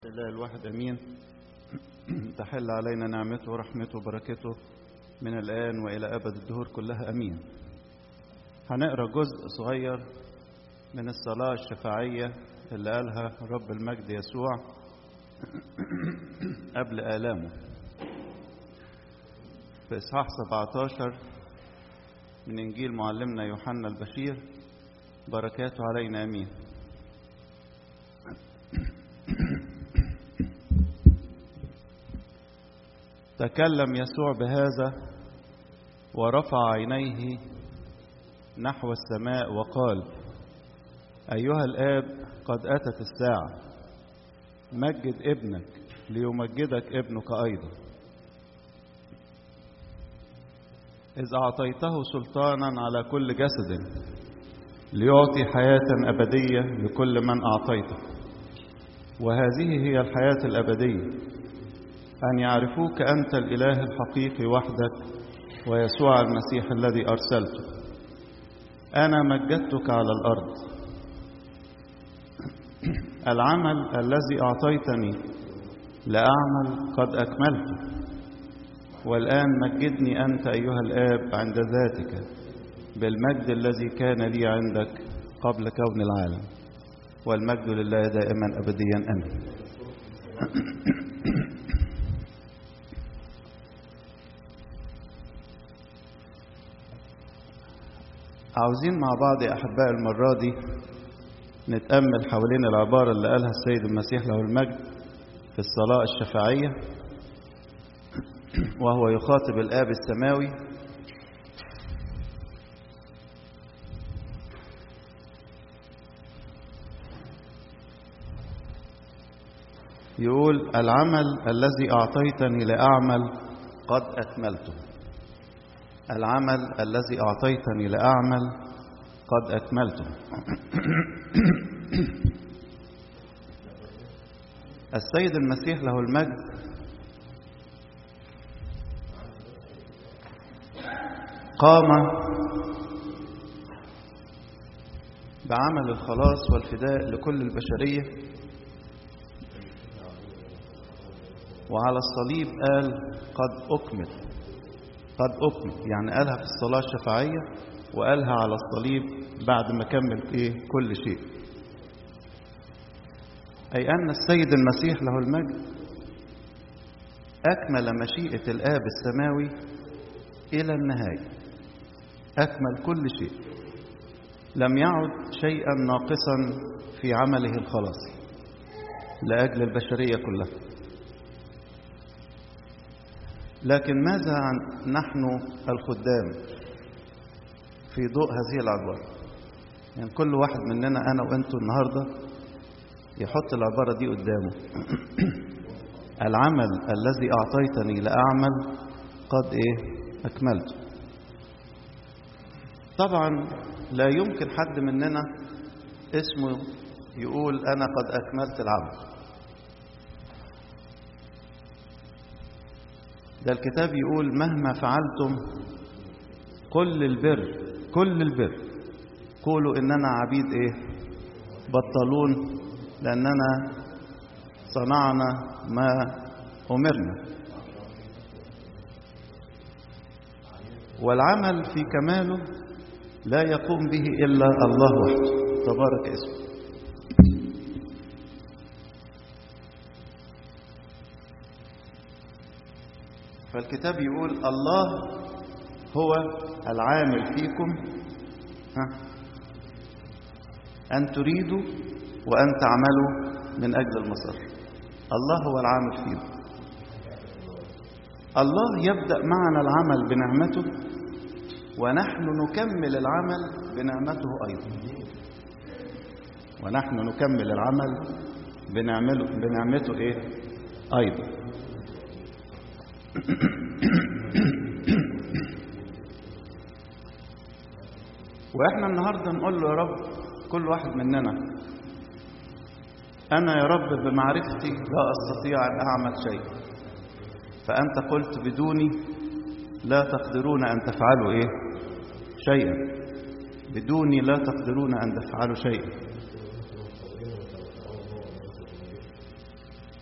الله الواحد امين تحل علينا نعمته ورحمته وبركته من الان والى ابد الدهور كلها امين هنقرا جزء صغير من الصلاه الشفاعيه اللي قالها رب المجد يسوع قبل الامه في اصحاح 17 من انجيل معلمنا يوحنا البشير بركاته علينا امين تكلم يسوع بهذا ورفع عينيه نحو السماء وقال ايها الاب قد اتت الساعه مجد ابنك ليمجدك ابنك ايضا اذ اعطيته سلطانا على كل جسد ليعطي حياه ابديه لكل من اعطيته وهذه هي الحياه الابديه أن يعرفوك أنت الإله الحقيقي وحدك ويسوع المسيح الذي أرسلته أنا مجدتك على الأرض العمل الذي أعطيتني لأعمل قد أكملته والآن مجدني أنت أيها الآب عند ذاتك بالمجد الذي كان لي عندك قبل كون العالم والمجد لله دائما أبديا أمين عاوزين مع بعض يا أحباء المرة دي نتأمل حوالين العبارة اللي قالها السيد المسيح له المجد في الصلاة الشفاعية وهو يخاطب الآب السماوي يقول العمل الذي أعطيتني لأعمل قد أكملته العمل الذي أعطيتني لأعمل قد أكملته السيد المسيح له المجد قام بعمل الخلاص والفداء لكل البشرية وعلى الصليب قال قد أكمل قد أكمل يعني قالها في الصلاة الشفاعية وقالها على الصليب بعد ما كمل إيه كل شيء أي أن السيد المسيح له المجد أكمل مشيئة الآب السماوي إلى النهاية أكمل كل شيء لم يعد شيئا ناقصا في عمله الخلاصي لأجل البشرية كلها لكن ماذا عن نحن الخدام في ضوء هذه العبارة يعني كل واحد مننا أنا وأنتوا النهاردة يحط العبارة دي قدامه العمل الذي أعطيتني لأعمل قد إيه أكملته طبعا لا يمكن حد مننا اسمه يقول أنا قد أكملت العمل ده الكتاب يقول مهما فعلتم كل البر كل البر قولوا اننا عبيد ايه بطلون لاننا صنعنا ما امرنا والعمل في كماله لا يقوم به الا الله وحده تبارك اسمه فالكتاب يقول الله هو العامل فيكم ها أن تريدوا وأن تعملوا من أجل المسار الله هو العامل فيكم الله يبدأ معنا العمل بنعمته ونحن نكمل العمل بنعمته أيضا ونحن نكمل العمل بنعمله بنعمته إيه أيضا واحنا النهارده نقول له يا رب كل واحد مننا انا يا رب بمعرفتي لا استطيع ان اعمل شيء فانت قلت بدوني لا تقدرون ان تفعلوا ايه شيئا بدوني لا تقدرون ان تفعلوا شيئا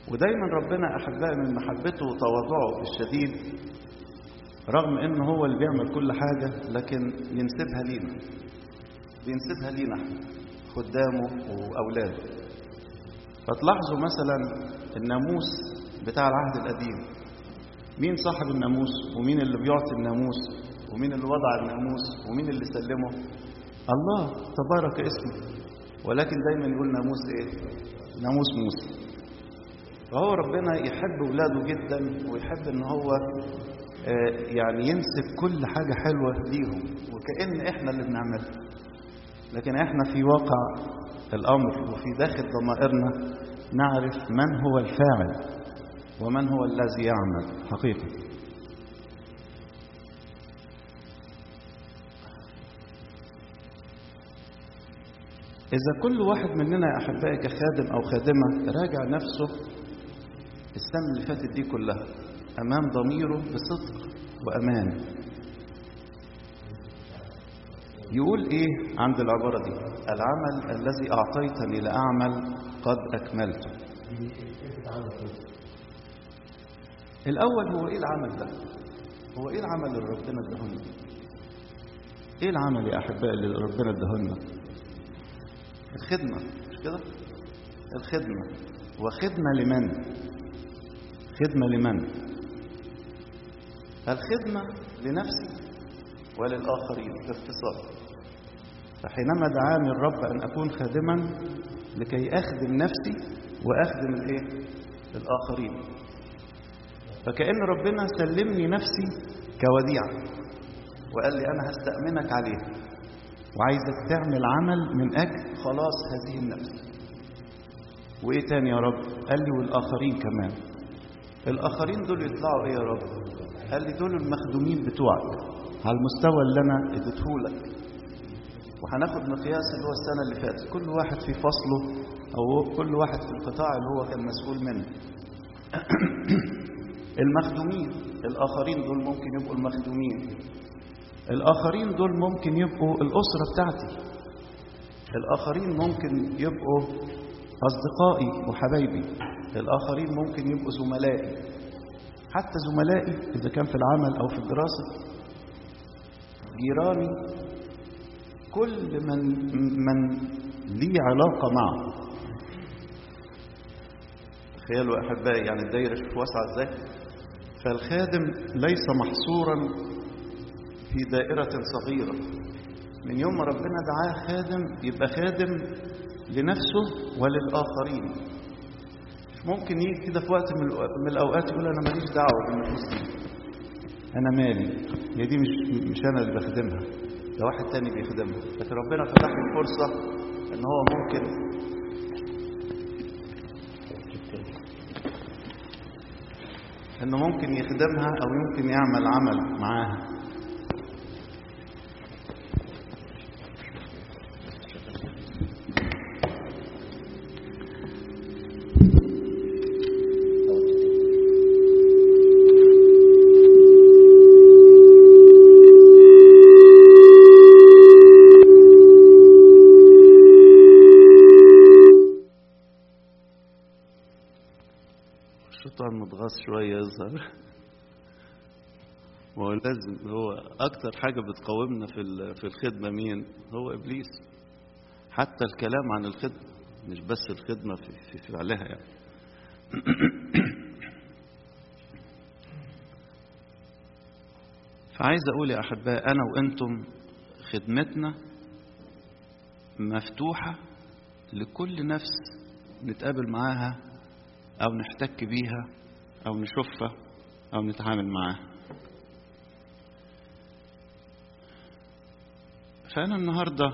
ودايما ربنا أحبائي من محبته وتواضعه الشديد رغم إن هو اللي بيعمل كل حاجة لكن ينسبها لينا بينسبها لينا احنا خدامه وأولاده فتلاحظوا مثلا الناموس بتاع العهد القديم مين صاحب الناموس ومين اللي بيعطي الناموس ومين اللي وضع الناموس ومين اللي سلمه الله تبارك اسمه ولكن دايما يقول ناموس ايه ناموس موسى فهو ربنا يحب ولاده جدا ويحب ان هو آه يعني ينسب كل حاجة حلوة ليهم وكأن احنا اللي بنعملها لكن احنا في واقع الامر وفي داخل ضمائرنا نعرف من هو الفاعل ومن هو الذي يعمل حقيقة إذا كل واحد مننا يا أحبائي كخادم أو خادمة راجع نفسه السنة اللي فاتت دي كلها أمام ضميره بصدق وأمان يقول إيه عند العبارة دي العمل الذي أعطيتني لأعمل قد أكملته الأول هو إيه العمل ده هو إيه العمل اللي ربنا ادهلنا إيه العمل يا أحبائي اللي ربنا ادهلنا الخدمة مش كده الخدمة وخدمة لمن خدمة لمن الخدمة لنفسي وللآخرين باختصار فحينما دعاني الرب أن أكون خادما لكي أخدم نفسي وأخدم الإيه؟ الآخرين فكأن ربنا سلمني نفسي كوديعة وقال لي أنا هستأمنك عليها وعايزك تعمل عمل من أجل خلاص هذه النفس وإيه تاني يا رب قال لي والآخرين كمان الآخرين دول يطلعوا إيه يا رب قال لي دول المخدومين بتوعك على المستوى اللي أنا اديتهولك وهناخد مقياس اللي هو السنة اللي فاتت كل واحد في فصله أو كل واحد في القطاع اللي هو كان مسؤول منه المخدومين الآخرين دول ممكن يبقوا المخدومين الآخرين دول ممكن يبقوا الأسرة بتاعتي الآخرين ممكن يبقوا أصدقائي وحبايبي الآخرين ممكن يبقوا زملائي حتى زملائي إذا كان في العمل أو في الدراسة جيراني كل من من لي علاقة معه تخيلوا أحبائي يعني الدايرة شوف واسعة إزاي فالخادم ليس محصورا في دائرة صغيرة من يوم ما ربنا دعاه خادم يبقى خادم لنفسه وللآخرين مش ممكن يجي كده في وقت من الأوقات يقول أنا ماليش دعوة بالنفوس دي أنا مالي هي دي مش مش أنا اللي بخدمها ده واحد تاني بيخدمها لكن ربنا فتح لي فرصة إن هو ممكن إنه ممكن يخدمها أو يمكن يعمل عمل معاها الشيطان متغاظ شوية يظهر وهو لازم هو أكتر حاجة بتقاومنا في في الخدمة مين؟ هو إبليس حتى الكلام عن الخدمة مش بس الخدمة في, في فعلها يعني فعايز أقول يا أحباء أنا وأنتم خدمتنا مفتوحة لكل نفس نتقابل معاها أو نحتك بيها أو نشوفها أو نتعامل معاها فأنا النهاردة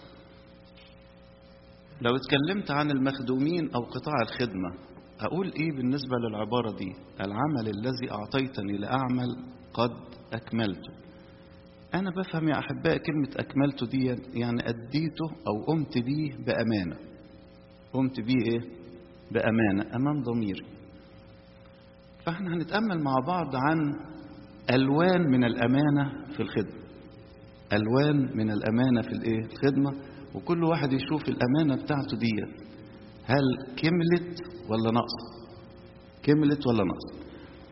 لو اتكلمت عن المخدومين أو قطاع الخدمة أقول إيه بالنسبة للعبارة دي العمل الذي أعطيتني لأعمل قد أكملته أنا بفهم يا أحباء كلمة أكملته دي يعني أديته أو قمت بيه بأمانة قمت بيه إيه بأمانة أمام ضميري فاحنا هنتأمل مع بعض عن ألوان من الأمانة في الخدمة ألوان من الأمانة في الإيه الخدمة وكل واحد يشوف الأمانة بتاعته دي هل كملت ولا ناقصة كملت ولا نقص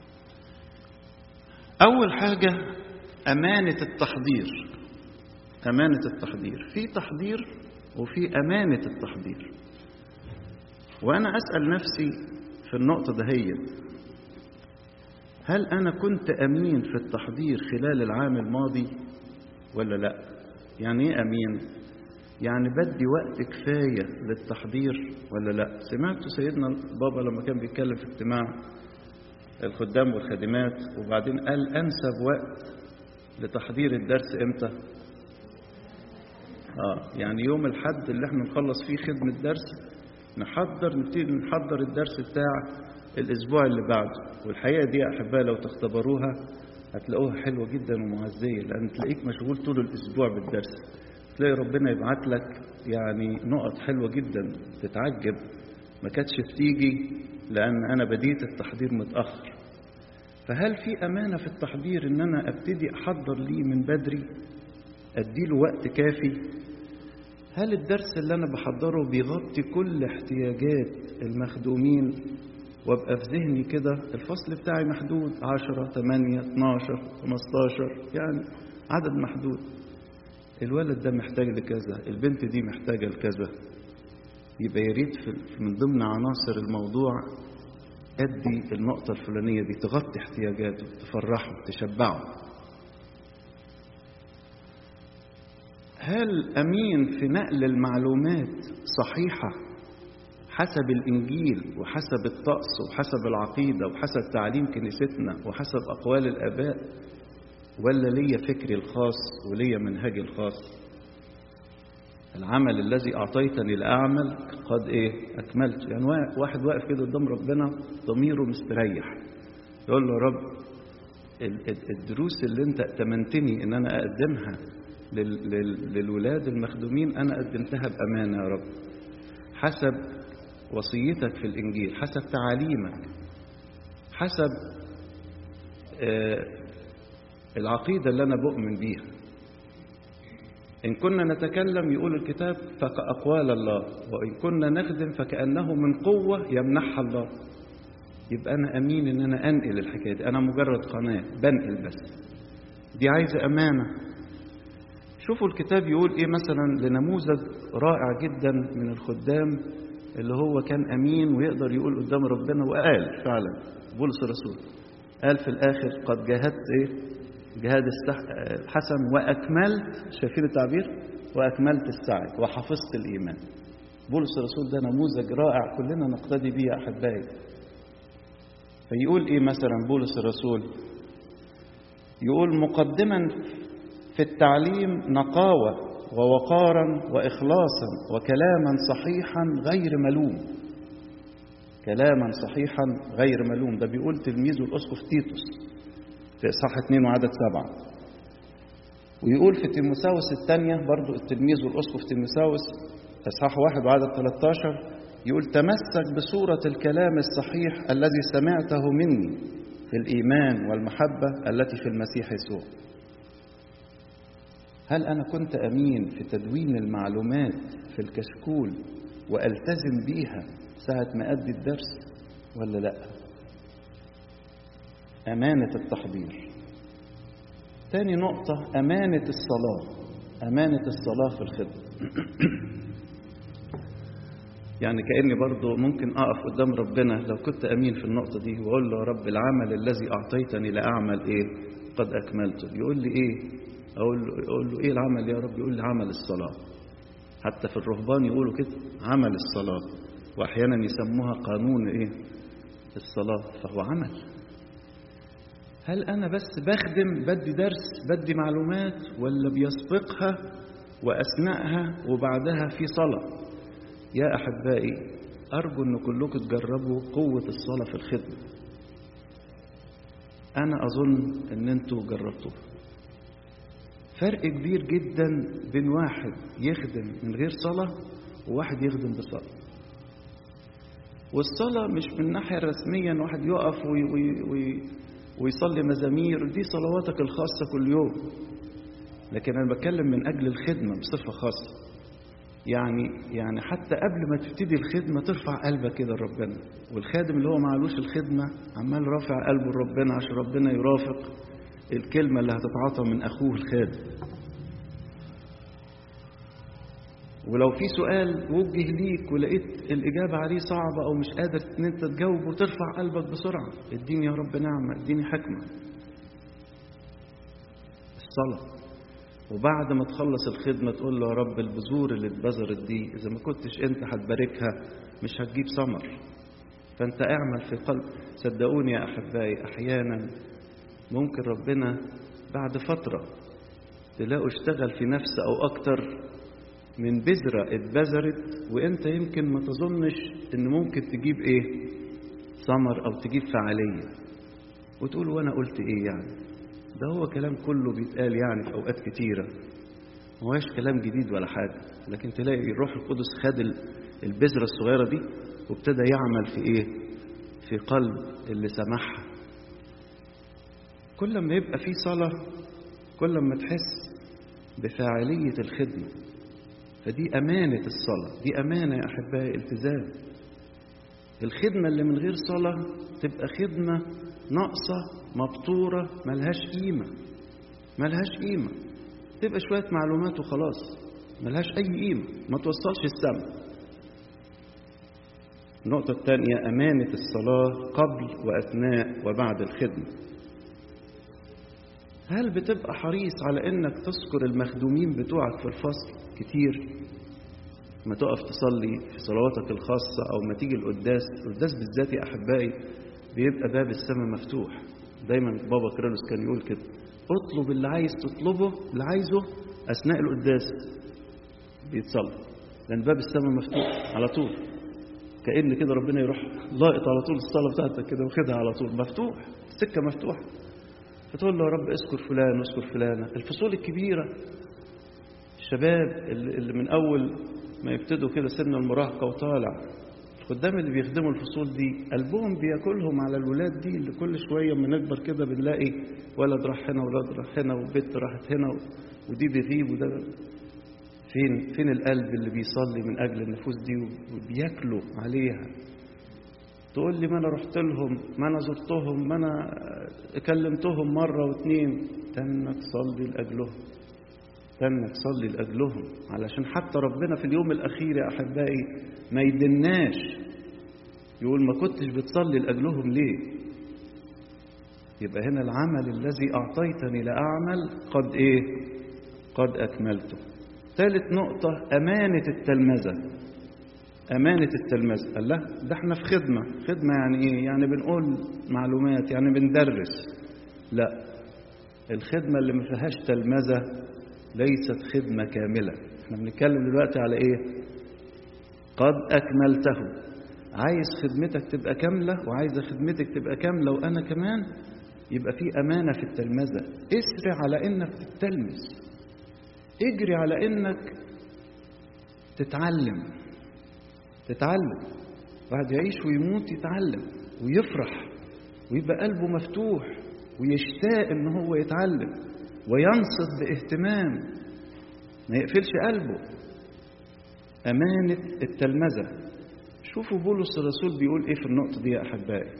أول حاجة أمانة التحضير أمانة التحضير في تحضير وفي أمانة التحضير وأنا أسأل نفسي في النقطة دهيت هل أنا كنت أمين في التحضير خلال العام الماضي ولا لا يعني إيه أمين يعني بدي وقت كفاية للتحضير ولا لا سمعت سيدنا بابا لما كان بيتكلم في اجتماع الخدام والخادمات وبعدين قال أنسب وقت لتحضير الدرس إمتى آه يعني يوم الحد اللي احنا نخلص فيه خدمة درس نحضر نبتدي نحضر الدرس بتاع الأسبوع اللي بعده والحقيقة دي أحبها لو تختبروها هتلاقوها حلوة جدا ومعزية لأن تلاقيك مشغول طول الأسبوع بالدرس تلاقي ربنا يبعت لك يعني نقط حلوة جدا تتعجب ما كانتش بتيجي لأن أنا بديت التحضير متأخر فهل في أمانة في التحضير إن أنا أبتدي أحضر ليه من بدري أديله وقت كافي هل الدرس اللي أنا بحضره بيغطي كل احتياجات المخدومين وابقى في ذهني كده الفصل بتاعي محدود 10 8 12 15 يعني عدد محدود الولد ده محتاج لكذا البنت دي محتاجة لكذا يبقى يا ريت من ضمن عناصر الموضوع أدي النقطة الفلانية دي تغطي احتياجاته تفرحه تشبعه هل أمين في نقل المعلومات صحيحة حسب الإنجيل وحسب الطقس وحسب العقيدة وحسب تعليم كنيستنا وحسب أقوال الآباء ولا ليا فكري الخاص وليا منهجي الخاص العمل الذي أعطيتني لأعمل قد إيه أكملت يعني واحد واقف كده قدام ربنا ضميره مستريح يقول له يا رب الدروس اللي أنت ائتمنتني إن أنا أقدمها للولاد المخدومين أنا قدمتها بأمانة يا رب حسب وصيتك في الإنجيل حسب تعاليمك حسب العقيدة اللي أنا بؤمن بيها إن كنا نتكلم يقول الكتاب فكأقوال الله وإن كنا نخدم فكأنه من قوة يمنحها الله يبقى أنا أمين إن أنا أنقل الحكاية دي أنا مجرد قناة بنقل بس دي عايزة أمانة شوفوا الكتاب يقول إيه مثلا لنموذج رائع جدا من الخدام اللي هو كان أمين ويقدر يقول قدام ربنا وقال فعلا بولس الرسول قال في الآخر قد جاهدت إيه جهاد الحسن وأكملت شايفين التعبير وأكملت السعي وحفظت الإيمان بولس الرسول ده نموذج رائع كلنا نقتدي به يا أحبائي فيقول إيه مثلا بولس الرسول يقول مقدما في التعليم نقاوة ووقارا وإخلاصا وكلاما صحيحا غير ملوم كلاما صحيحا غير ملوم ده بيقول تلميذه الأسقف تيتوس في إصحاح 2 وعدد سبعة ويقول في تيموساوس الثانية برضو التلميذ والأسقف تيموساوس إصحاح 1 وعدد 13 يقول تمسك بصورة الكلام الصحيح الذي سمعته مني في الإيمان والمحبة التي في المسيح يسوع هل أنا كنت أمين في تدوين المعلومات في الكشكول وألتزم بيها ساعة ما أدي الدرس ولا لأ أمانة التحضير تاني نقطة أمانة الصلاة أمانة الصلاة في الخدمة يعني كأني برضو ممكن أقف قدام ربنا لو كنت أمين في النقطة دي وأقول له يا رب العمل الذي أعطيتني لأعمل إيه قد أكملته يقول لي إيه أقول له, أقول له إيه العمل يا رب يقول لي عمل الصلاة حتى في الرهبان يقولوا كده عمل الصلاة وأحيانا يسموها قانون إيه الصلاة فهو عمل هل أنا بس بخدم بدي درس بدي معلومات ولا بيسبقها وأثناءها وبعدها في صلاة يا أحبائي أرجو أن كلكم تجربوا قوة الصلاة في الخدمة أنا أظن أن أنتوا جربتوها فرق كبير جدا بين واحد يخدم من غير صلاة وواحد يخدم بصلاة والصلاة مش من الناحية الرسمية أن واحد يقف وي وي وي ويصلي مزامير دي صلواتك الخاصة كل يوم لكن أنا بتكلم من أجل الخدمة بصفة خاصة يعني يعني حتى قبل ما تبتدي الخدمة ترفع قلبك كده لربنا والخادم اللي هو معلوش الخدمة عمال رافع قلبه لربنا عشان ربنا يرافق الكلمة اللي هتتعاطى من أخوه الخادم ولو في سؤال وجه ليك ولقيت الإجابة عليه صعبة أو مش قادر إن أنت تجاوبه ترفع قلبك بسرعة اديني يا رب نعمة اديني حكمة الصلاة وبعد ما تخلص الخدمة تقول له يا رب البذور اللي اتبذرت دي إذا ما كنتش أنت هتباركها مش هتجيب ثمر فأنت اعمل في قلب صدقوني يا أحبائي أحيانا ممكن ربنا بعد فترة تلاقوا اشتغل في نفس أو أكتر من بذرة اتبذرت وانت يمكن ما تظنش ان ممكن تجيب ايه ثمر او تجيب فعالية وتقول وانا قلت ايه يعني ده هو كلام كله بيتقال يعني في اوقات كتيرة ما هوش كلام جديد ولا حاجة لكن تلاقي الروح القدس خد البذرة الصغيرة دي وابتدى يعمل في ايه في قلب اللي سمعها كل ما يبقى في صلاة كل ما تحس بفاعلية الخدمة فدي أمانة الصلاة دي أمانة يا أحبائي التزام الخدمة اللي من غير صلاة تبقى خدمة ناقصة مبتورة ملهاش قيمة ملهاش قيمة تبقى شوية معلومات وخلاص ملهاش أي قيمة ما توصلش السماء النقطة الثانية أمانة الصلاة قبل وأثناء وبعد الخدمة هل بتبقى حريص على انك تذكر المخدومين بتوعك في الفصل كتير ما تقف تصلي في صلواتك الخاصة أو ما تيجي القداس القداس بالذات يا أحبائي بيبقى باب السماء مفتوح دايما بابا كرولوس كان يقول كده اطلب اللي عايز تطلبه اللي عايزه أثناء القداس بيتصلى لأن باب السماء مفتوح على طول كأن كده ربنا يروح لاقط على طول الصلاة بتاعتك كده واخدها على طول مفتوح السكة مفتوحة فتقول له يا رب اذكر فلان واذكر فلانة الفصول الكبيرة الشباب اللي من أول ما يبتدوا كده سن المراهقة وطالع الخدام اللي بيخدموا الفصول دي قلبهم بياكلهم على الولاد دي اللي كل شوية ما نكبر كده بنلاقي ولد راح هنا ولد راح هنا وبنت راحت هنا ودي بيغيب وده فين فين القلب اللي بيصلي من أجل النفوس دي وبياكلوا عليها تقول لي ما أنا رحت لهم ما أنا زرتهم ما أنا كلمتهم مرة واتنين تنك صلي لأجلهم تنك صلي لأجلهم علشان حتى ربنا في اليوم الأخير يا أحبائي ما يدناش يقول ما كنتش بتصلي لأجلهم ليه يبقى هنا العمل الذي أعطيتني لأعمل قد إيه قد أكملته ثالث نقطة أمانة التلمذة أمانة التلمذة قال لا ده احنا في خدمة خدمة يعني إيه يعني بنقول معلومات يعني بندرس لا الخدمة اللي ما فيهاش تلمذة ليست خدمة كاملة احنا بنتكلم دلوقتي على ايه قد أكملته عايز خدمتك تبقى كاملة وعايز خدمتك تبقى كاملة وأنا كمان يبقى في أمانة في التلمذة اسرع على إنك تتلمذ اجري على إنك تتعلم تتعلم بعد يعيش ويموت يتعلم ويفرح ويبقى قلبه مفتوح ويشتاق إن هو يتعلم وينصت باهتمام ما يقفلش قلبه أمانة التلمذة شوفوا بولس الرسول بيقول إيه في النقطة دي يا أحبائي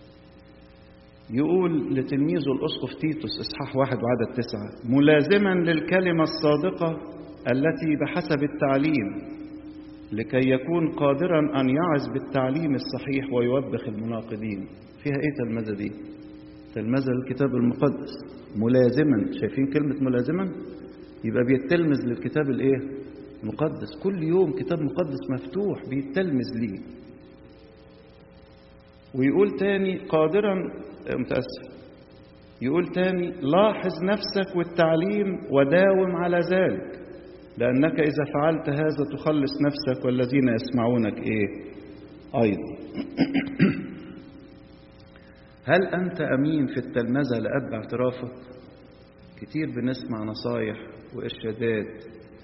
يقول لتلميذه الأسقف تيتوس إصحاح واحد وعدد تسعة ملازما للكلمة الصادقة التي بحسب التعليم لكي يكون قادرا أن يعظ بالتعليم الصحيح ويوبخ المناقضين فيها إيه تلمذة دي تلمذة الكتاب المقدس ملازما شايفين كلمة ملازما يبقى بيتلمذ للكتاب الايه المقدس كل يوم كتاب مقدس مفتوح بيتلمذ ليه ويقول تاني قادرا متأسف يقول تاني لاحظ نفسك والتعليم وداوم على ذلك لأنك إذا فعلت هذا تخلص نفسك والذين يسمعونك إيه أيضا هل أنت أمين في التلمذة لأب اعترافك؟ كتير بنسمع نصايح وإرشادات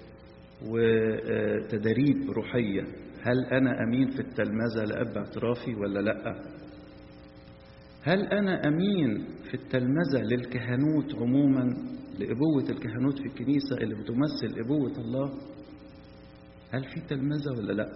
وتدريب روحية هل أنا أمين في التلمذة لأب اعترافي ولا لأ؟ هل أنا أمين في التلمذة للكهنوت عموما لإبوة الكهنوت في الكنيسة اللي بتمثل إبوة الله؟ هل في تلمذة ولا لا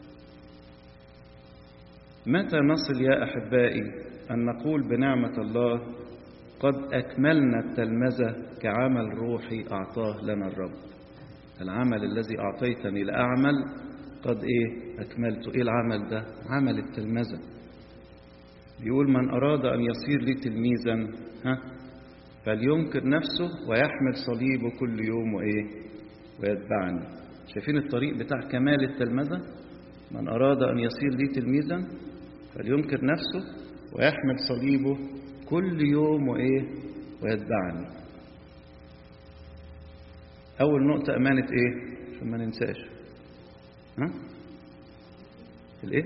متى نصل يا أحبائي أن نقول بنعمة الله قد أكملنا التلمذة كعمل روحي أعطاه لنا الرب العمل الذي أعطيتني لأعمل قد إيه أكملته إيه العمل ده عمل التلمذة بيقول من أراد أن يصير لي تلميذا ها فلينكر نفسه ويحمل صليبه كل يوم وإيه ويتبعني شايفين الطريق بتاع كمال التلمذة من أراد أن يصير لي تلميذا فلينكر نفسه ويحمل صليبه كل يوم وإيه ويتبعني أول نقطة أمانة إيه عشان ما ننساش ها الإيه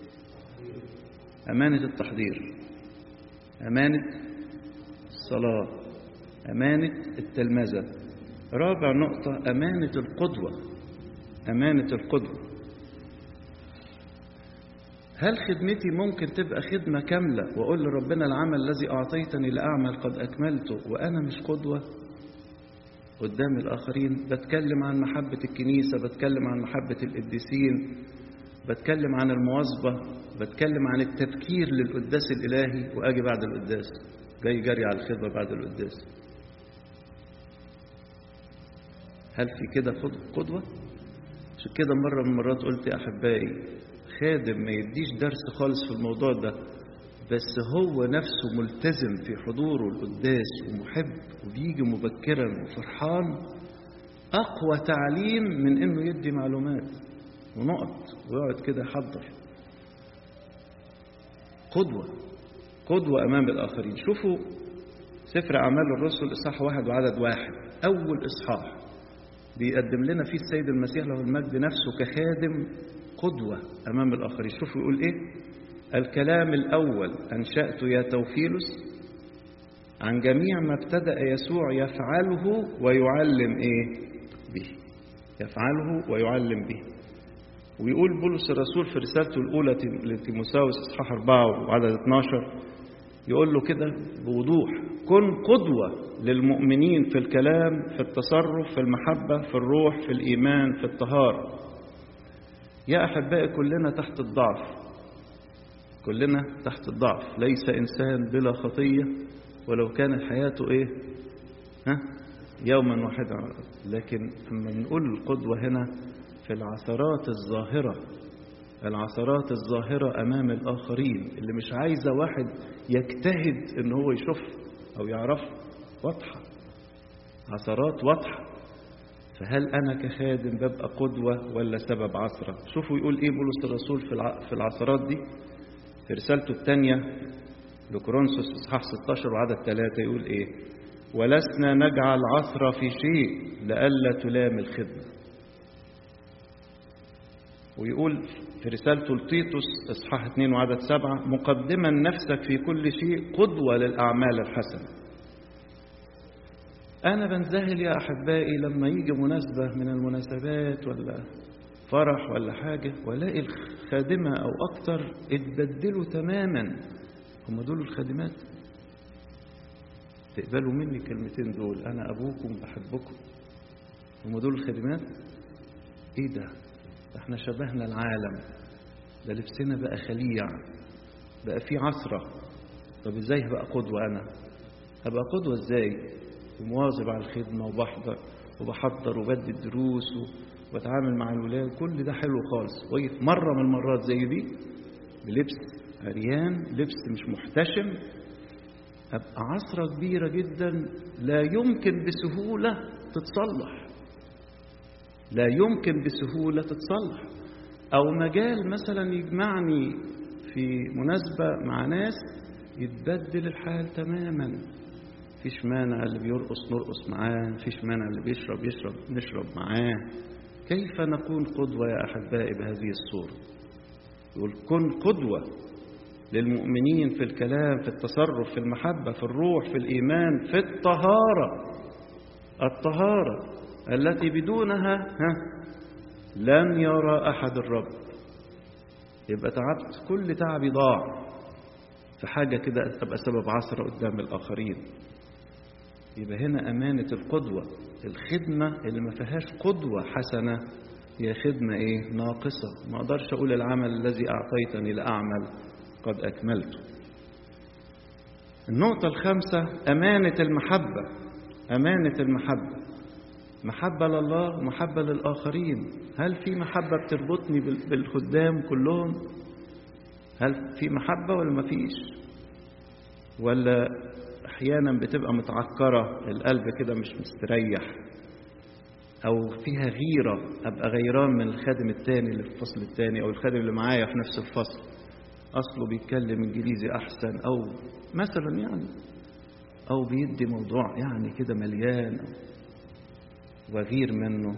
أمانة التحضير أمانة الصلاة أمانة التلمذة رابع نقطة أمانة القدوة أمانة القدوة هل خدمتي ممكن تبقى خدمة كاملة وأقول لربنا العمل الذي أعطيتني لأعمل قد أكملته وأنا مش قدوة قدام الآخرين بتكلم عن محبة الكنيسة بتكلم عن محبة القديسين بتكلم عن المواظبة بتكلم عن التبكير للقداس الإلهي وأجي بعد القداس جاي جري على الخدمة بعد القداس هل في كده قدوة؟ عشان كده مرة من المرات قلت يا أحبائي خادم ما يديش درس خالص في الموضوع ده بس هو نفسه ملتزم في حضوره القداس ومحب وبيجي مبكرا وفرحان أقوى تعليم من إنه يدي معلومات ونقط ويقعد كده يحضر قدوة قدوة أمام الآخرين شوفوا سفر أعمال الرسل إصحاح واحد وعدد واحد أول إصحاح بيقدم لنا فيه السيد المسيح له المجد نفسه كخادم قدوة أمام الآخرين شوفوا يقول إيه الكلام الأول أنشأت يا توفيلس عن جميع ما ابتدأ يسوع يفعله ويعلم إيه به يفعله ويعلم به ويقول بولس الرسول في رسالته الأولى لتيموساوس إصحاح 4 وعدد 12 يقول له كده بوضوح كن قدوة للمؤمنين في الكلام في التصرف في المحبة في الروح في الإيمان في الطهارة يا أحبائي كلنا تحت الضعف كلنا تحت الضعف ليس إنسان بلا خطية ولو كانت حياته إيه ها يوما واحدا لكن لما نقول القدوة هنا في العثرات الظاهرة العثرات الظاهرة أمام الآخرين اللي مش عايزة واحد يجتهد إن هو يشوف أو يعرف واضحة عثرات واضحة فهل أنا كخادم ببقى قدوة ولا سبب عثرة شوفوا يقول إيه بولس الرسول في العثرات دي في رسالته الثانية لكورنثوس إصحاح 16 وعدد 3 يقول إيه ولسنا نجعل عثرة في شيء لئلا تلام الخدمة ويقول في رسالته لتيتوس إصحاح 2 وعدد 7 مقدما نفسك في كل شيء قدوة للأعمال الحسنة أنا بنذهل يا أحبائي لما يجي مناسبة من المناسبات ولا فرح ولا حاجة والاقي الخادمة أو أكتر اتبدلوا تماما هم دول الخادمات تقبلوا مني الكلمتين دول أنا أبوكم بحبكم هم دول الخادمات إيه ده احنا شبهنا العالم ده لبسنا بقى خليع بقى في عصرة طب ازاي هبقى قدوة أنا هبقى قدوة ازاي ومواظب على الخدمة وبحضر وبحضر وبدي الدروس وبتعامل مع الولاد كل ده حلو خالص كويس مرة من المرات زي دي بلبس عريان لبس مش محتشم أبقى عصرة كبيرة جدا لا يمكن بسهولة تتصلح لا يمكن بسهولة تتصلح أو مجال مثلا يجمعني في مناسبة مع ناس يتبدل الحال تماما فيش مانع اللي بيرقص نرقص معاه فيش مانع اللي بيشرب يشرب نشرب معاه كيف نكون قدوة يا أحبائي بهذه الصورة يقول كن قدوة للمؤمنين في الكلام في التصرف في المحبة في الروح في الإيمان في الطهارة الطهارة التي بدونها ها لن يرى أحد الرب يبقى تعبت كل تعبي ضاع في حاجة كده أبقى سبب عثرة قدام الآخرين يبقى هنا أمانة القدوة الخدمة اللي ما فيهاش قدوة حسنة هي خدمة إيه ناقصة ما أقدرش أقول العمل الذي أعطيتني لأعمل قد أكملته النقطة الخامسة أمانة المحبة أمانة المحبة محبة لله ومحبة للآخرين هل في محبة بتربطني بالخدام كلهم هل في محبة ولا مفيش ولا أحيانا بتبقى متعكرة القلب كده مش مستريح أو فيها غيرة أبقى غيران من الخادم التاني اللي في الفصل التاني أو الخادم اللي معايا في نفس الفصل أصله بيتكلم إنجليزي أحسن أو مثلا يعني أو بيدي موضوع يعني كده مليان وغير منه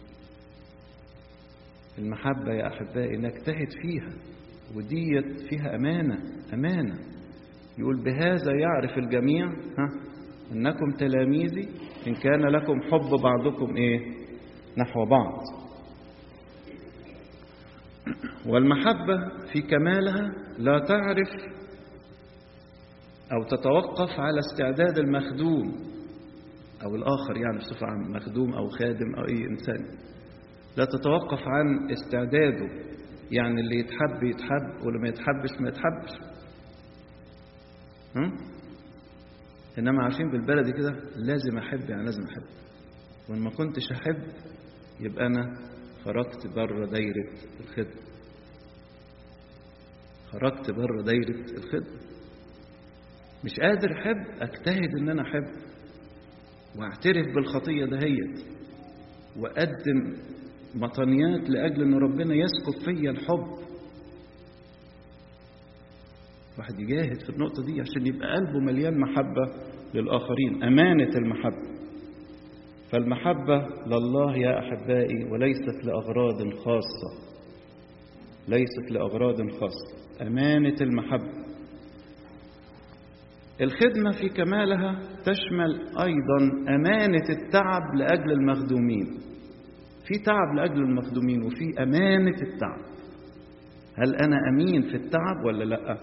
المحبة يا أحبائي نجتهد فيها وديت فيها أمانة أمانة يقول بهذا يعرف الجميع ها إنكم تلاميذي إن كان لكم حب بعضكم إيه نحو بعض والمحبة في كمالها لا تعرف أو تتوقف على استعداد المخدوم أو الآخر يعني بصفة عامة مخدوم أو خادم أو أي إنسان لا تتوقف عن استعداده يعني اللي يتحب يتحب واللي ما يتحبش ما يتحبش هم؟ إنما عارفين بالبلدي كده لازم أحب يعني لازم أحب وإن ما كنتش أحب يبقى أنا خرجت بره دايرة الخدمة خرجت بره دايرة الخدمة مش قادر أحب أجتهد إن أنا أحب واعترف بالخطية دهيت وأقدم مطنيات لأجل أن ربنا يسكب فيا الحب واحد يجاهد في النقطة دي عشان يبقى قلبه مليان محبة للآخرين أمانة المحبة فالمحبة لله يا أحبائي وليست لأغراض خاصة ليست لأغراض خاصة أمانة المحبة الخدمة في كمالها تشمل أيضا أمانة التعب لأجل المخدومين في تعب لأجل المخدومين وفي أمانة التعب هل أنا أمين في التعب ولا لأ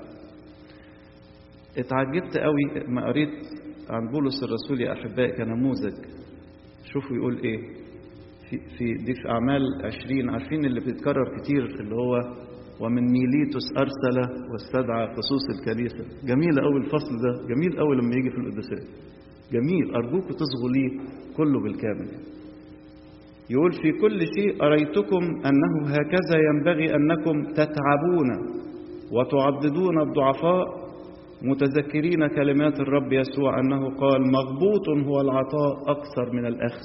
اتعجبت قوي ما قريت عن بولس الرسول يا أحبائي كنموذج شوفوا يقول إيه في, في دي في أعمال عشرين عارفين اللي بيتكرر كتير اللي هو ومن ميليتوس أرسل واستدعى خصوص الكنيسة جميل قوي الفصل ده جميل قوي لما يجي في القداسات جميل أرجوكم تصغوا ليه كله بالكامل يقول في كل شيء أريتكم أنه هكذا ينبغي أنكم تتعبون وتعضدون الضعفاء متذكرين كلمات الرب يسوع أنه قال مغبوط هو العطاء أكثر من الأخذ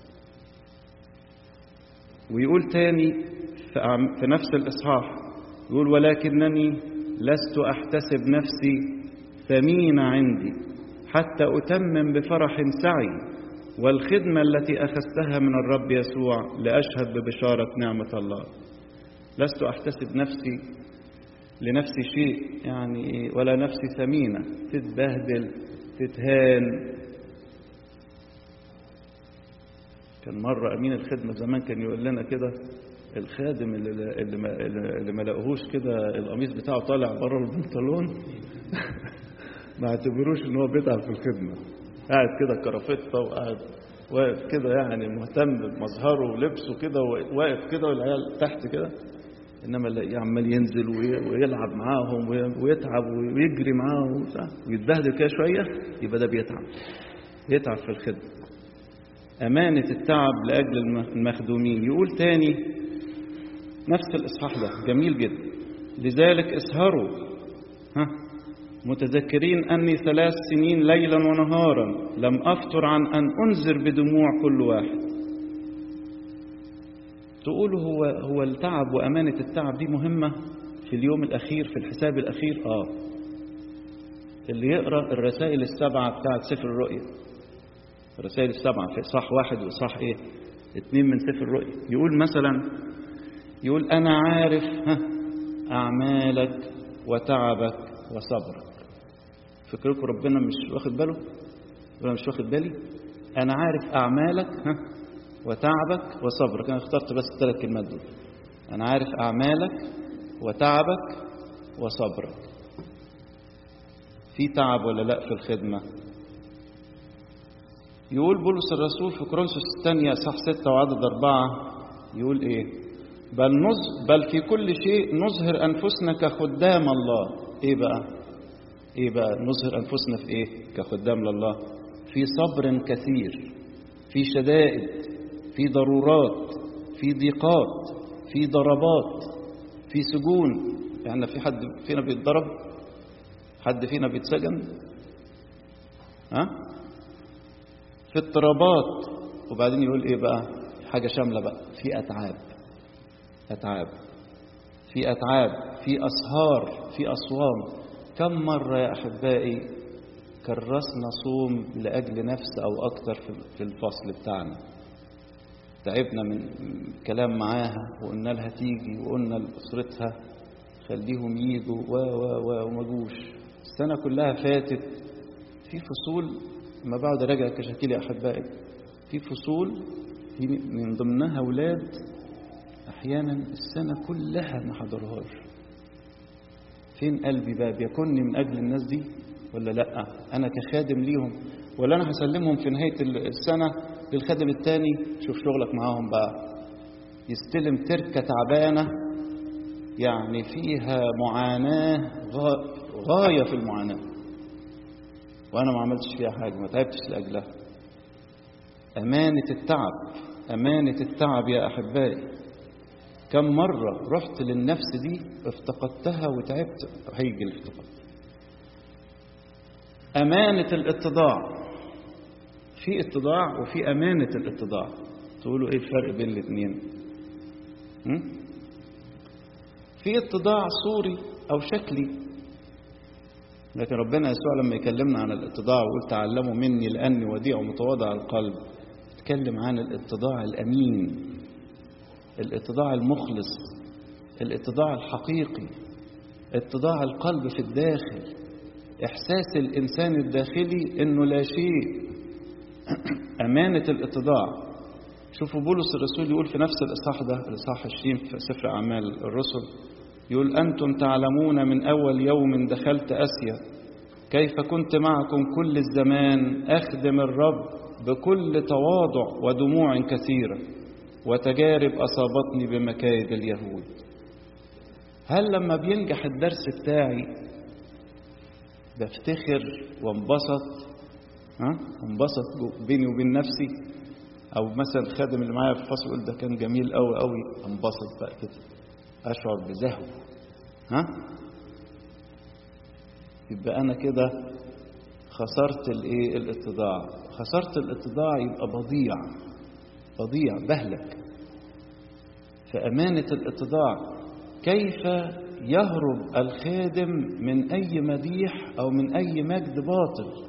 ويقول تاني في نفس الإصحاح يقول ولكنني لست أحتسب نفسي ثمينة عندي حتى أتمم بفرح سعي والخدمة التي أخذتها من الرب يسوع لأشهد ببشارة نعمة الله لست أحتسب نفسي لنفسي شيء يعني ولا نفسي ثمينة تتبهدل تتهان كان مرة أمين الخدمة زمان كان يقول لنا كده الخادم اللي اللي ما, اللي ما لقوهوش كده القميص بتاعه طالع بره البنطلون ما اعتبروش ان هو بيتعب في الخدمه قاعد كده كرافته وقاعد واقف كده يعني مهتم بمظهره ولبسه كده واقف كده والعيال تحت كده انما اللي عمال ينزل ويلعب معاهم ويتعب ويجري معاهم ويتبهدل كده شويه يبقى ده بيتعب بيتعب في الخدمه أمانة التعب لأجل المخدومين يقول تاني نفس الإصحاح ده جميل جدا لذلك اسهروا ها متذكرين أني ثلاث سنين ليلا ونهارا لم أفتر عن أن أنذر بدموع كل واحد تقولوا هو هو التعب وأمانة التعب دي مهمة في اليوم الأخير في الحساب الأخير آه اللي يقرأ الرسائل السبعة بتاعت سفر الرؤيا الرسائل السبعة في إصحاح واحد وإصحاح إيه اتنين من سفر الرؤيا يقول مثلا يقول أنا عارف ها أعمالك وتعبك وصبرك فكركم ربنا مش واخد باله ولا مش واخد بالي أنا عارف أعمالك ها وتعبك وصبرك أنا اخترت بس الثلاث كلمات دول أنا عارف أعمالك وتعبك وصبرك في تعب ولا لا في الخدمة يقول بولس الرسول في كورنثوس الثانية صح ستة وعدد أربعة يقول إيه بل, نز بل في كل شيء نظهر أنفسنا كخدام الله إيه بقى إيه بقى نظهر أنفسنا في إيه كخدام لله في صبر كثير في شدائد في ضرورات في ضيقات في ضربات في سجون يعني في حد فينا بيتضرب حد فينا بيتسجن ها في اضطرابات وبعدين يقول ايه بقى حاجه شامله بقى في اتعاب اتعاب في اتعاب في اسهار في اصوام كم مره يا احبائي كرسنا صوم لاجل نفس او اكتر في الفصل بتاعنا تعبنا من كلام معاها وقلنا لها تيجي وقلنا لاسرتها خليهم يجوا و و و وما جوش السنه كلها فاتت في فصول ما بعد راجع كشاكيل يا احبائي في فصول في من ضمنها اولاد احيانا السنه كلها ما حضرهاش فين قلبي بقى بيكونني من اجل الناس دي ولا لا انا كخادم ليهم ولا انا هسلمهم في نهايه السنه للخادم التاني شوف شغلك معاهم بقى يستلم تركه تعبانه يعني فيها معاناه غايه في المعاناه وانا ما عملتش فيها حاجه ما تعبتش لاجلها امانه التعب امانه التعب يا احبائي كم مره رحت للنفس دي افتقدتها وتعبت هيجي الافتقاد امانه الاتضاع في اتضاع وفي امانه الاتضاع تقولوا ايه الفرق بين الاثنين في اتضاع صوري او شكلي لكن ربنا يسوع لما يكلمنا عن الاتضاع ويقول تعلموا مني لاني وديع ومتواضع القلب يتكلم عن الاتضاع الامين الاتضاع المخلص الاتضاع الحقيقي اتضاع القلب في الداخل احساس الانسان الداخلي انه لا شيء امانه الاتضاع شوفوا بولس الرسول يقول في نفس الاصحاح ده الاصحاح 20 في سفر اعمال الرسل يقول أنتم تعلمون من أول يوم دخلت أسيا كيف كنت معكم كل الزمان أخدم الرب بكل تواضع ودموع كثيرة وتجارب أصابتني بمكايد اليهود هل لما بينجح الدرس بتاعي بفتخر وانبسط ها انبسط بيني وبين نفسي او مثلا الخادم اللي معايا في الفصل يقول ده كان جميل قوي قوي انبسط بقى كده اشعر بزهو ها يبقى انا كده خسرت الايه الاتضاع خسرت الاتضاع يبقى بضيع بضيع بهلك فامانه الاتضاع كيف يهرب الخادم من اي مديح او من اي مجد باطل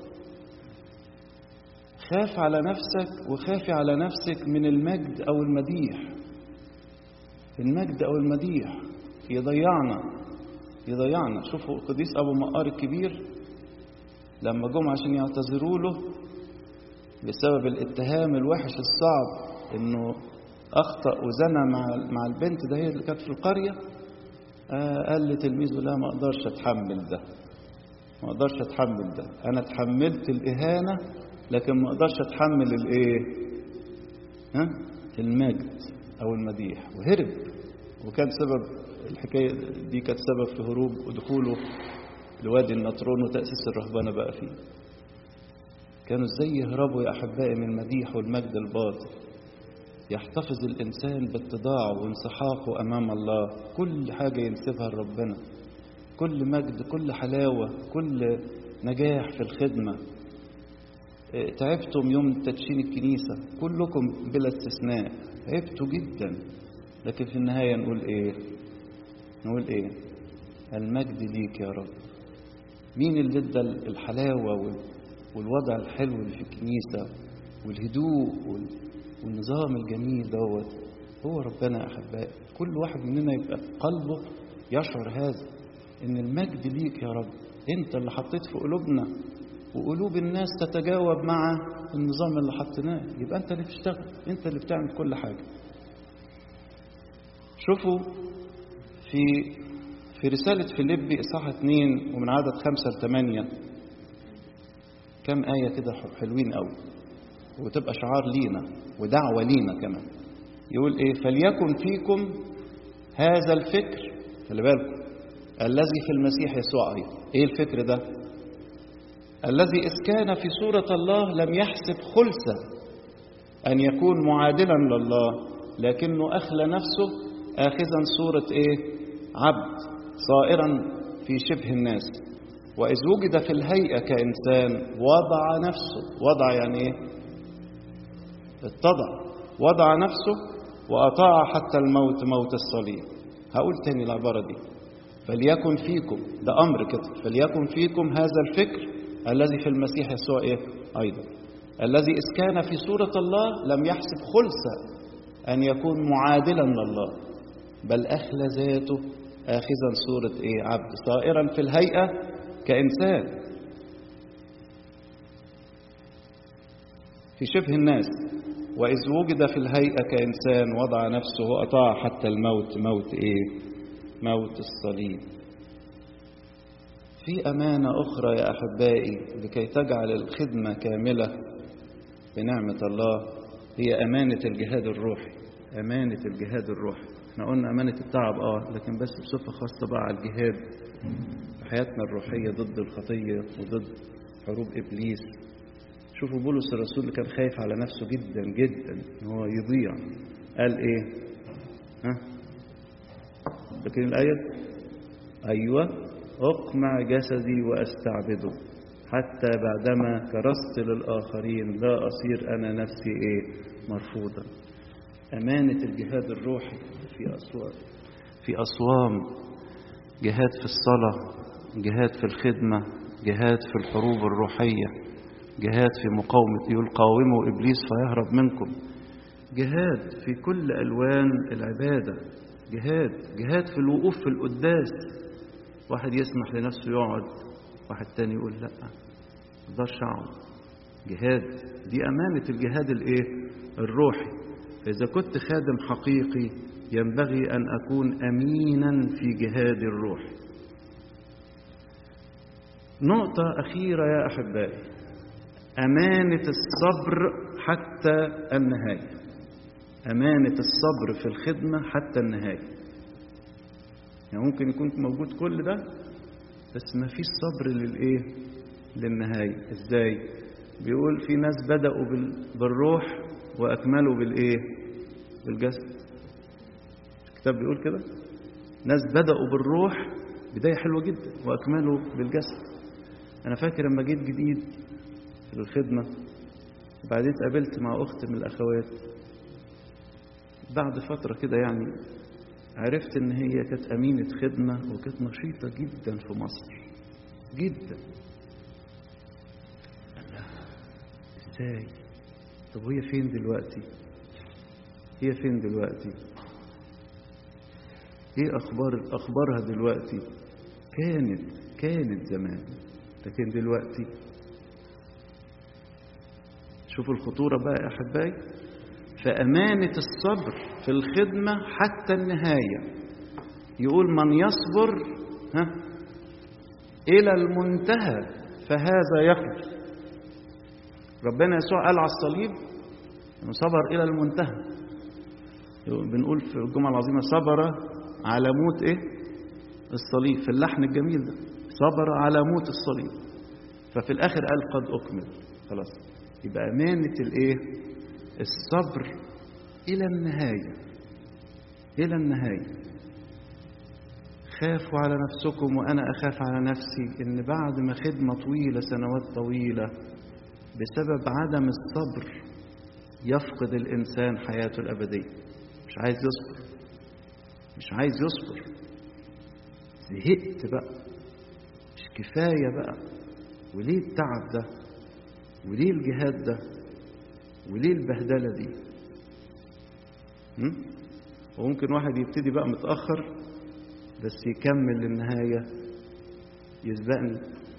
خاف على نفسك وخافي على نفسك من المجد او المديح المجد او المديح يضيعنا يضيعنا شوفوا القديس ابو مقار الكبير لما جم عشان يعتذروا له بسبب الاتهام الوحش الصعب انه اخطا وزنى مع مع البنت ده هي اللي كانت في القريه آه قال لتلميذه لا ما اقدرش اتحمل ده ما اقدرش اتحمل ده انا اتحملت الاهانه لكن ما اقدرش اتحمل الايه ها المجد او المديح وهرب وكان سبب الحكايه دي كانت سبب في هروب ودخوله لوادي النطرون وتاسيس الرهبنه بقى فيه كانوا ازاي يهربوا يا احبائي من المديح والمجد الباطل يحتفظ الانسان باتضاعه وانسحاقه امام الله كل حاجه ينسبها لربنا كل مجد كل حلاوه كل نجاح في الخدمه تعبتم يوم تدشين الكنيسة كلكم بلا استثناء تعبتوا جدا لكن في النهاية نقول ايه نقول ايه المجد ليك يا رب مين اللي ادى الحلاوة والوضع الحلو اللي في الكنيسة والهدوء والنظام الجميل دوت هو ربنا يا احبائي كل واحد مننا يبقى قلبه يشعر هذا ان المجد ليك يا رب انت اللي حطيت في قلوبنا وقلوب الناس تتجاوب مع النظام اللي حطيناه يبقى انت اللي بتشتغل انت اللي بتعمل كل حاجه شوفوا في في رسالة فيليبي إصحاح 2 ومن عدد 5 ل 8 كم آية كده حلوين قوي وتبقى شعار لينا ودعوة لينا كمان يقول إيه فليكن فيكم هذا الفكر خلي بالكم الذي في المسيح يسوع أيضا إيه الفكر ده الذي إذ كان في صورة الله لم يحسب خلسة أن يكون معادلا لله لكنه أخلى نفسه آخذا صورة إيه عبد صائرا في شبه الناس وإذ وجد في الهيئة كإنسان وضع نفسه وضع يعني إيه اتضع وضع نفسه وأطاع حتى الموت موت الصليب هقول تاني العبارة دي فليكن فيكم ده أمر كده فليكن فيكم هذا الفكر الذي في المسيح يسوع إيه أيضا الذي إذ كان في صورة الله لم يحسب خلسة أن يكون معادلا لله بل أخلى ذاته آخذا صورة إيه عبد صائرا في الهيئة كإنسان في شبه الناس وإذ وجد في الهيئة كإنسان وضع نفسه وأطاع حتى الموت موت إيه موت الصليب في أمانة أخرى يا أحبائي لكي تجعل الخدمة كاملة بنعمة الله هي أمانة الجهاد الروحي أمانة الجهاد الروحي احنا قلنا أمانة التعب اه لكن بس بصفة خاصة بقى على الجهاد في حياتنا الروحية ضد الخطية وضد حروب إبليس شوفوا بولس الرسول اللي كان خايف على نفسه جدا جدا ان هو يضيع قال ايه ها لكن الآية أيوة أقمع جسدي وأستعبده حتى بعدما كرست للآخرين لا أصير أنا نفسي إيه مرفوضا أمانة الجهاد الروحي في أصوام في أصوام جهاد في الصلاة جهاد في الخدمة جهاد في الحروب الروحية جهاد في مقاومة يقول قاوموا إبليس فيهرب منكم جهاد في كل ألوان العبادة جهاد جهاد في الوقوف في القداس واحد يسمح لنفسه يقعد واحد تاني يقول لا مقدرش اقعد جهاد دي أمانة الجهاد الإيه الروحي فإذا كنت خادم حقيقي ينبغي أن أكون أمينا في جهاد الروح نقطة أخيرة يا أحبائي أمانة الصبر حتى النهاية أمانة الصبر في الخدمة حتى النهاية يعني ممكن يكون موجود كل ده بس ما فيش صبر للإيه للنهاية إزاي بيقول في ناس بدأوا بالروح وأكملوا بالإيه بالجسد الكتاب بيقول كده ناس بدأوا بالروح بداية حلوة جدا وأكملوا بالجسد أنا فاكر لما جيت جديد في الخدمة بعدين اتقابلت مع أخت من الأخوات بعد فترة كده يعني عرفت إن هي كانت أمينة خدمة وكانت نشيطة جدا في مصر جدا ازاي طب وهي فين دلوقتي هي فين دلوقتي ايه اخبار اخبارها دلوقتي كانت كانت زمان لكن دلوقتي شوفوا الخطوره بقى يا احبائي فامانه الصبر في الخدمه حتى النهايه يقول من يصبر ها الى المنتهى فهذا يخلص ربنا يسوع قال على الصليب انه صبر الى المنتهى بنقول في الجمعه العظيمه صبر على موت ايه الصليب في اللحن الجميل ده صبر على موت الصليب ففي الاخر قال قد اكمل خلاص يبقى امانه الايه الصبر الى النهايه الى النهايه خافوا على نفسكم وانا اخاف على نفسي ان بعد ما خدمه طويله سنوات طويله بسبب عدم الصبر يفقد الإنسان حياته الأبدية مش عايز يصبر مش عايز يصبر زهقت بقى مش كفاية بقى وليه التعب ده وليه الجهاد ده وليه البهدلة دي م? وممكن واحد يبتدي بقى متأخر بس يكمل للنهاية يسبقني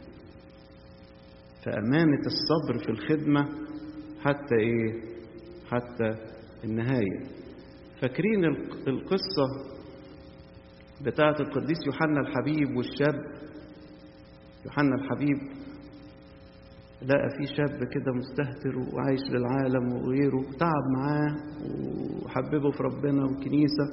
فأمانة الصبر في الخدمة حتى إيه حتى النهاية فاكرين القصة بتاعة القديس يوحنا الحبيب والشاب يوحنا الحبيب لقى في شاب كده مستهتر وعايش للعالم وغيره تعب معاه وحببه في ربنا والكنيسة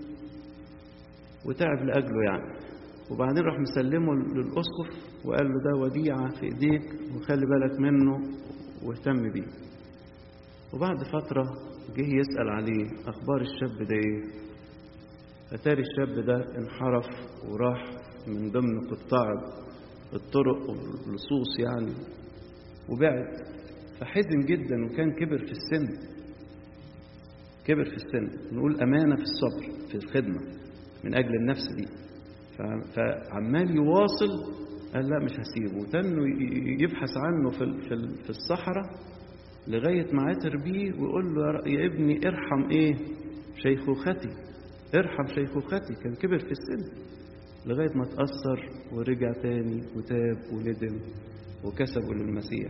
وتعب لأجله يعني وبعدين راح مسلمه للأسقف وقال له ده وديعة في إيديك وخلي بالك منه واهتم بيه وبعد فترة جه يسأل عليه أخبار الشاب ده إيه أتاري الشاب ده انحرف وراح من ضمن قطاع الطرق واللصوص يعني وبعد فحزن جدا وكان كبر في السن كبر في السن نقول أمانة في الصبر في الخدمة من أجل النفس دي فعمال يواصل قال لا مش هسيبه وتنه يبحث عنه في في الصحراء لغاية ما عثر بيه ويقول له يا ابني ارحم ايه شيخوختي ارحم شيخوختي كان كبر في السن لغاية ما تأثر ورجع تاني وتاب وندم وكسبوا للمسيح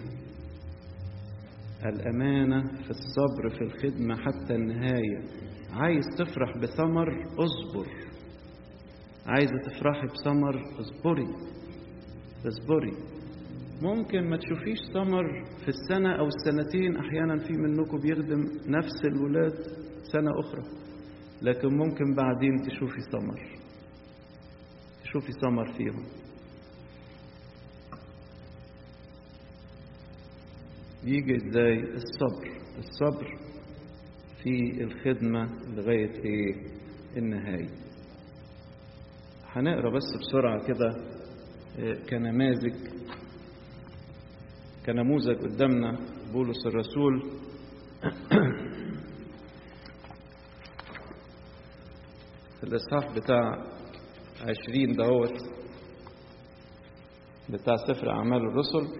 الأمانة في الصبر في الخدمة حتى النهاية عايز تفرح بثمر اصبر عايزة تفرحي بثمر اصبري اصبري ممكن ما تشوفيش ثمر في السنة أو السنتين أحيانا في منكم بيخدم نفس الولاد سنة أخرى لكن ممكن بعدين تشوفي ثمر تشوفي ثمر فيهم يجي ازاي الصبر الصبر في الخدمة لغاية ايه النهاية هنقرا بس بسرعة كده كنماذج كنموذج قدامنا بولس الرسول في الإصحاح بتاع عشرين دهوت بتاع سفر أعمال الرسل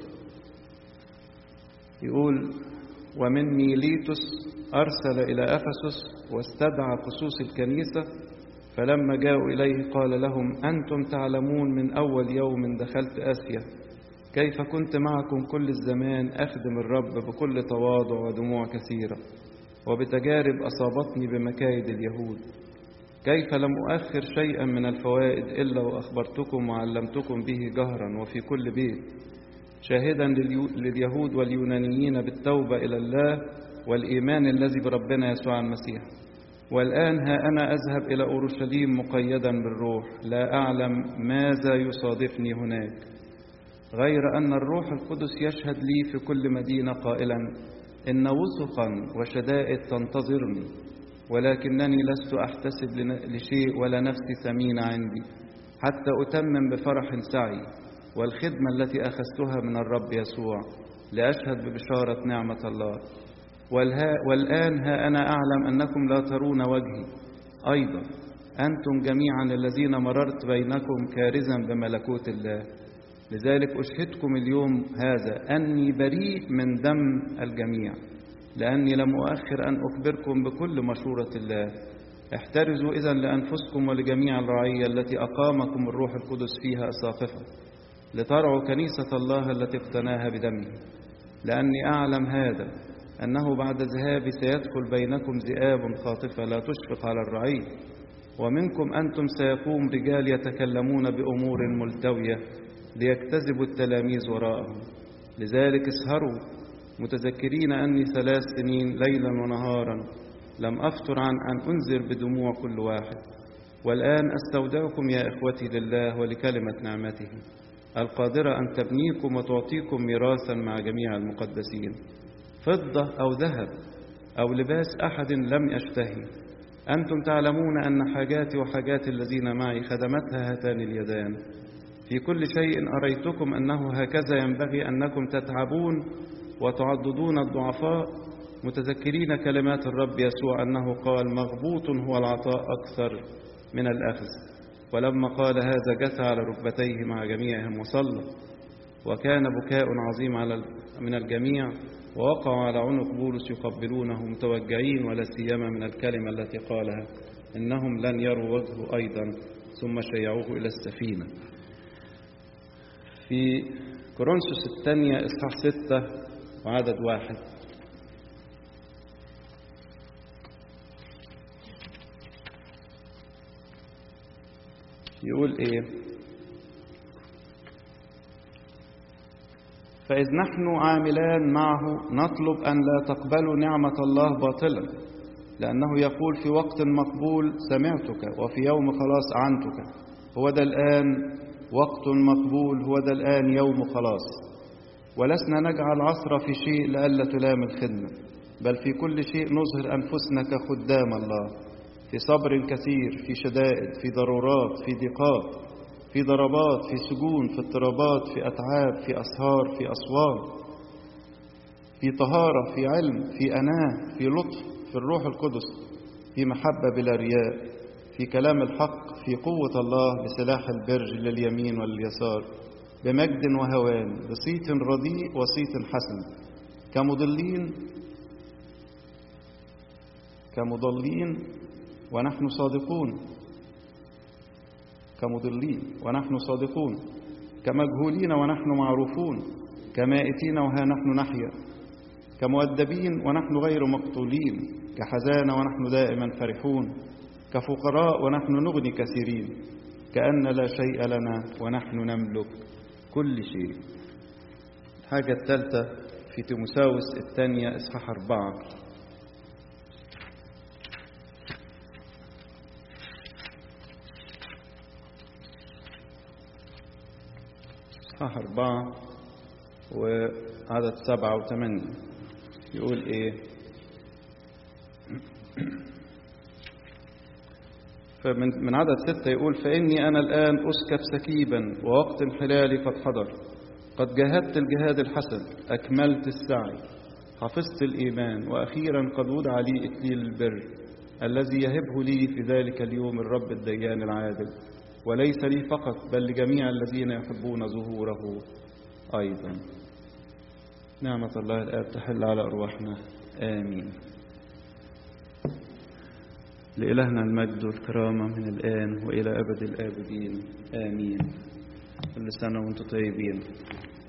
يقول ومن ميليتوس أرسل إلى أفسس واستدعى خصوص الكنيسة فلما جاءوا إليه قال لهم أنتم تعلمون من أول يوم دخلت آسيا كيف كنت معكم كل الزمان أخدم الرب بكل تواضع ودموع كثيرة وبتجارب أصابتني بمكايد اليهود كيف لم أؤخر شيئا من الفوائد إلا وأخبرتكم وعلمتكم به جهرا وفي كل بيت شاهدا لليهود واليونانيين بالتوبة إلى الله والإيمان الذي بربنا يسوع المسيح والآن ها أنا أذهب إلى أورشليم مقيدا بالروح لا أعلم ماذا يصادفني هناك غير أن الروح القدس يشهد لي في كل مدينة قائلا إن وثقا وشدائد تنتظرني ولكنني لست أحتسب لشيء ولا نفسي ثمينة عندي حتى أتمم بفرح سعي والخدمة التي أخذتها من الرب يسوع لأشهد ببشارة نعمة الله والآن ها أنا أعلم أنكم لا ترون وجهي أيضا أنتم جميعا الذين مررت بينكم كارزا بملكوت الله لذلك أشهدكم اليوم هذا أني بريء من دم الجميع لأني لم أؤخر أن أخبركم بكل مشورة الله احترزوا إذا لأنفسكم ولجميع الرعية التي أقامكم الروح القدس فيها أساقفة لترعوا كنيسة الله التي اقتناها بدمه لأني أعلم هذا أنه بعد ذهابي سيدخل بينكم ذئاب خاطفة لا تشفق على الرعية ومنكم أنتم سيقوم رجال يتكلمون بأمور ملتوية ليجتذبوا التلاميذ وراءهم لذلك اسهروا متذكرين أني ثلاث سنين ليلا ونهارا لم أفتر عن أن أنذر بدموع كل واحد والآن أستودعكم يا إخوتي لله ولكلمة نعمته القادرة أن تبنيكم وتعطيكم ميراثا مع جميع المقدسين فضة أو ذهب أو لباس أحد لم أشتهي أنتم تعلمون أن حاجاتي وحاجات الذين معي خدمتها هاتان اليدان في كل شيء أريتكم أنه هكذا ينبغي أنكم تتعبون وتعضدون الضعفاء متذكرين كلمات الرب يسوع أنه قال مغبوط هو العطاء أكثر من الأخذ ولما قال هذا جثى على ركبتيه مع جميعهم وصلى وكان بكاء عظيم على من الجميع ووقعوا على عنق بولس يقبلونه متوجعين ولا سيما من الكلمة التي قالها إنهم لن يروا وجهه أيضا ثم شيعوه إلى السفينة في كورنثوس الثانية إصحاح ستة وعدد واحد يقول إيه فإذ نحن عاملان معه نطلب أن لا تقبلوا نعمة الله باطلا لأنه يقول في وقت مقبول سمعتك وفي يوم خلاص عنتك هو ده الآن وقت مقبول هو ده الآن يوم خلاص ولسنا نجعل عصر في شيء لئلا تلام الخدمة بل في كل شيء نظهر أنفسنا كخدام الله في صبر كثير في شدائد في ضرورات في ضيقات في ضربات في سجون في اضطرابات في أتعاب في أسهار في أصوات في طهارة في علم في أناة في لطف في الروح القدس في محبة بلا رياء في كلام الحق في قوة الله بسلاح البر لليمين واليسار بمجد وهوان بصيت رديء وصيت حسن كمضلين كمضلين ونحن صادقون كمضلين ونحن صادقون كمجهولين ونحن معروفون كمائتين وها نحن نحيا كمؤدبين ونحن غير مقتولين كحزانة ونحن دائما فرحون كفقراء ونحن نغني كثيرين كأن لا شيء لنا ونحن نملك كل شيء الحاجة الثالثة في تيموساوس الثانية إصحاح أربعة إصحاح أربعة وعدد سبعة وثمانية يقول إيه فمن من عدد ستة يقول فإني أنا الآن أسكب سكيبا ووقت انحلالي قد حضر قد جاهدت الجهاد الحسن أكملت السعي حفظت الإيمان وأخيرا قد وضع لي إكليل البر الذي يهبه لي في ذلك اليوم الرب الديان العادل وليس لي فقط بل لجميع الذين يحبون ظهوره أيضا نعمة الله الآب تحل على أرواحنا آمين لإلهنا المجد والكرامة من الآن وإلى أبد الآبدين آمين كل سنة وأنتم طيبين